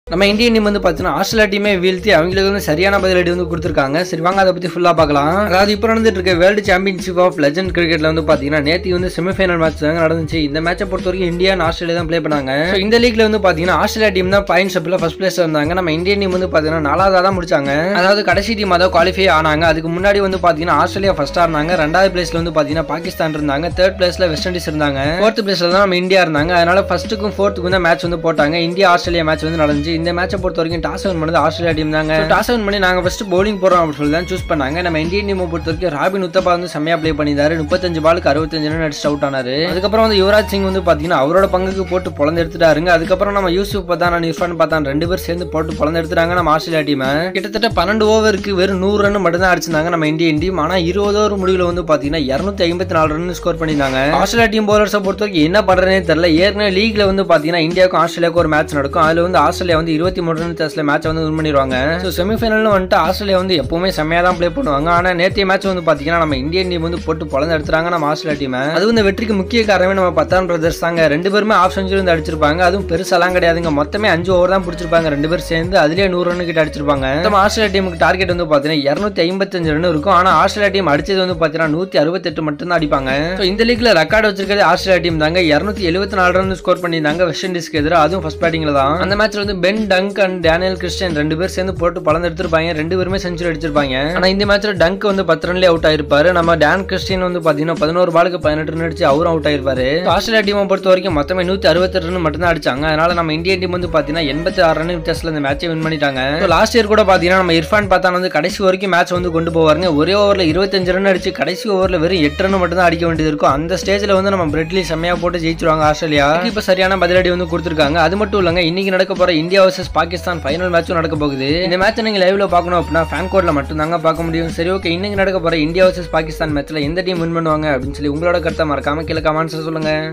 நம்ம Indian team வந்து பார்த்தீங்கன்னா ஆஸ்திரேலியா டீமே வீழ்த்தி அவங்களுக்கு வந்து சரியான பதிலடி வந்து கொடுத்துருக்காங்க சரி வாங்க அதை பற்றி ஃபுல்லாக பார்க்கலாம் அதாவது இப்போ நடந்துட்டு இருக்க வேர்ல்டு சாம்பியன்ஷிப் ஆஃப் லெஜண்ட் கிரிக்கெட்ல வந்து பார்த்தீங்கன்னா நேற்று வந்து செமிஃபைனல் மேட்ச் தாங்க நடந்துச்சு இந்த மேட்சை பொறுத்த வரைக்கும் இந்தியா and ஆஸ்திரேலியா தான் ப்ளே பண்ணாங்க So, இந்த லீக்ல வந்து பார்த்தீங்கன்னா ஆஸ்திரேலியா டீம் தான் பாயிண்ட்ஸ் அப்பில் ஃபர்ஸ்ட் பிளேஸ் இருந்தாங்க நம்ம இந்தியன் டீம் வந்து பார்த்தீங்கன்னா நாலாவதாக தான் முடிச்சாங்க அதாவது கடைசி டீம் அதாவது குவாலிஃபை ஆனாங்க அதுக்கு முன்னாடி வந்து பார்த்தீங்கன்னா ஆஸ்திரேலியா ஃபர்ஸ்ட் ஆனாங்க ரெண்டாவது பிளேஸ்ல வந்து பார்த்தீங்கன்னா பாகிஸ்தான் இருந்தாங்க தேர்ட் பிளேஸ்ல வெஸ்ட் இண்டீஸ் இருந்தாங்க ஃபோர்த் பிளேஸ்ல தான் நம்ம இந்தியா இருந்தாங்க அதனால ஃபர்ஸ்ட்டுக்கும் ஃபோர்த்துக்கும் தான் மேட்ச் வந்து போட்டாங்க இந்தியா ஆஸ்திரேலியா மேட்ச் வந்து நடந்துச்சு இந்த மேட்சை பொறுத்த வரைக்கும் டாஸ் வின் பண்ணது ஆஸ்திரேலியா டீம் தாங்க டாஸ் வின் பண்ணி நாங்க ஃபர்ஸ்ட் bowling போறோம் அப்படின்னு சொல்லி தான் சூஸ் பண்ணாங்க நம்ம இந்தியன் டீமை பொறுத்த வரைக்கும் ராபின் உத்தப்பா வந்து செம்மையா ப்ளே பண்ணியிருந்தாரு முப்பத்தஞ்சு பாலுக்கு அறுபத்தஞ்சு ரன் அடிச்சு அவுட் ஆனாரு அதுக்கப்புறம் வந்து யுவராஜ் சிங் வந்து பாத்தீங்கன்னா அவரோட பங்குக்கு போட்டு பொழந்து எடுத்துட்டாருங்க அதுக்கப்புறம் நம்ம யூசுப் பத்தான் இர்ஃபான் பத்தான் ரெண்டு பேர் சேர்ந்து போட்டு பொழந்து எடுத்துட்டாங்க நம்ம ஆஸ்திரேலியா டீம் கிட்டத்தட்ட பன்னெண்டு ஓவருக்கு வெறும் நூறு ரன் மட்டும் தான் அடிச்சிருந்தாங்க நம்ம இந்தியன் டீம் ஆனா இருபது ஓவர் முடிவில் வந்து பாத்தீங்கன்னா இருநூத்தி ஐம்பத்தி நாலு ரன் ஸ்கோர் பண்ணியிருந்தாங்க ஆஸ்திரேலியா டீம் பவுலர்ஸை பொறுத்த வரைக்கும் என்ன பண்றதுனே தெரியல ஏற்கனவே லீக்ல வந்து பாத்தீங்கன்னா இந்தியாவுக்கும் ஆஸ்திரேலியாவுக்கும் ஒரு மேட்ச் நடக்கும் அதுல வந்து ஆஸ்திரேலியா வந்து இருபத்தி மூணு ரன் டெஸ்ட்ல மேட்ச் வந்து வின் பண்ணிடுவாங்க ஸோ செமிஃபைனல்னு வந்துட்டு ஆஸ்திரேலியா வந்து எப்பவுமே செம்மையா தான் ப்ளே பண்ணுவாங்க ஆனா நேற்றைய மேட்ச் வந்து பாத்தீங்கன்னா நம்ம இந்தியன் டீம் வந்து போட்டு பொழந்து எடுத்துறாங்க நம்ம ஆஸ்திரேலியா டீம் அது இந்த வெற்றிக்கு முக்கிய காரணமே நம்ம பத்தாம் பிரதர்ஸ் தாங்க ரெண்டு பேருமே ஆஃப் செஞ்சுரி வந்து அடிச்சிருப்பாங்க அதுவும் பெருசாலாம் கிடையாதுங்க மொத்தமே அஞ்சு ஓவர் தான் பிடிச்சிருப்பாங்க ரெண்டு பேரும் சேர்ந்து அதுலயே நூறு ரன் கிட்ட அடிச்சிருப்பாங்க நம்ம ஆஸ்திரேலியா டீமுக்கு டார்கெட் வந்து பாத்தீங்கன்னா இருநூத்தி ஐம்பத்தஞ்சு ரன் இருக்கும் ஆனா ஆஸ்திரேலியா டீம் அடிச்சது வந்து பாத்தீங்கன்னா நூத்தி அறுபத்தெட்டு மட்டும் தான் அடிப்பாங்க So, இந்த லீக்ல ரெக்கார்டு வச்சிருக்கிறது ஆஸ்திரேலியா டீம் தாங்க இருநூத்தி எழுபத்தி நாலு ரன் ஸ்கோர் பண்ணியிருந்தாங்க வெஸ்ட் இண்டீஸ்க்கு எதிராக அதுவும் ஃபர்ஸ்ட் பேட்டிங்ல தான் அந்த மேட்ச்ல வந்து Ben Dunk and Daniel Christian ரெண்டு பேர் சேர்ந்து போட்டு பலந்து எடுத்திருப்பாங்க ரெண்டு பேருமே செஞ்சுரி அடிச்சிருப்பாங்க ஆனா இந்த மேட்ச்ல டங்க் வந்து பத்து ரன்லயே அவுட் ஆயிருப்பாரு நம்ம டேன் கிறிஸ்டியன் வந்து பாத்தீங்கன்னா பதினோரு பாலுக்கு பதினெட்டு ரன் அடிச்சு அவரும் அவுட் ஆயிருப்பாரு So, ஆஸ்திரேலியா டீமை பொறுத்த வரைக்கும் மொத்தமே நூத்தி அறுபத்தி ரன் மட்டும் தான் அடிச்சாங்க அதனால நம்ம இந்தியன் டீம் வந்து பாத்தீங்கன்னா எண்பத்தி ஆறு ரன் வித்தியாசத்துல இந்த மேட்சை வின் பண்ணிட்டாங்க லாஸ்ட் இயர் கூட பாத்தீங்கன்னா நம்ம இர்ஃபான் பத்தான் வந்து கடைசி வரைக்கும் மேட்ச் வந்து கொண்டு போவாருங்க ஒரே ஓவர்ல இருபத்தஞ்சு ரன் அடிச்சு கடைசி ஓவர்ல வெறும் எட்டு ரன் மட்டும் தான் அடிக்க வேண்டியது இருக்கும் அந்த ஸ்டேஜ்ல வந்து நம்ம பிரெட்லி செம்மையா போட்டு ஜெயிச்சிருவாங்க ஆஸ்திரேலியா இதுக்கு இப்ப சரியான பதிலடி வந்து கொடுத்துருக்காங்க அது மட்டும் இல்லங்க இன்னைக்கு நடக்க போற இந்தியா வர்சஸ் பாகிஸ்தான் ஃபைனல் மேட்சும் நடக்க போகுது இந்த மேட்ச் நீங்க லைவ்ல பார்க்கணும் அப்படின்னா ஃபேன் கோட்ல மட்டும் தாங்க பார்க்க முடியும் சரி ஓகே இன்னைக்கு நடக்க போற இந்தியா வர்சஸ் பாகிஸ்தான் மேட்ச்ல எந்த டீம் வின் பண்ணுவாங்க அப்படின்னு சொல்லி உங்களோட கருத்தை மறக்காம கீழே கமெண்ட்ஸ் சொல்லுங்க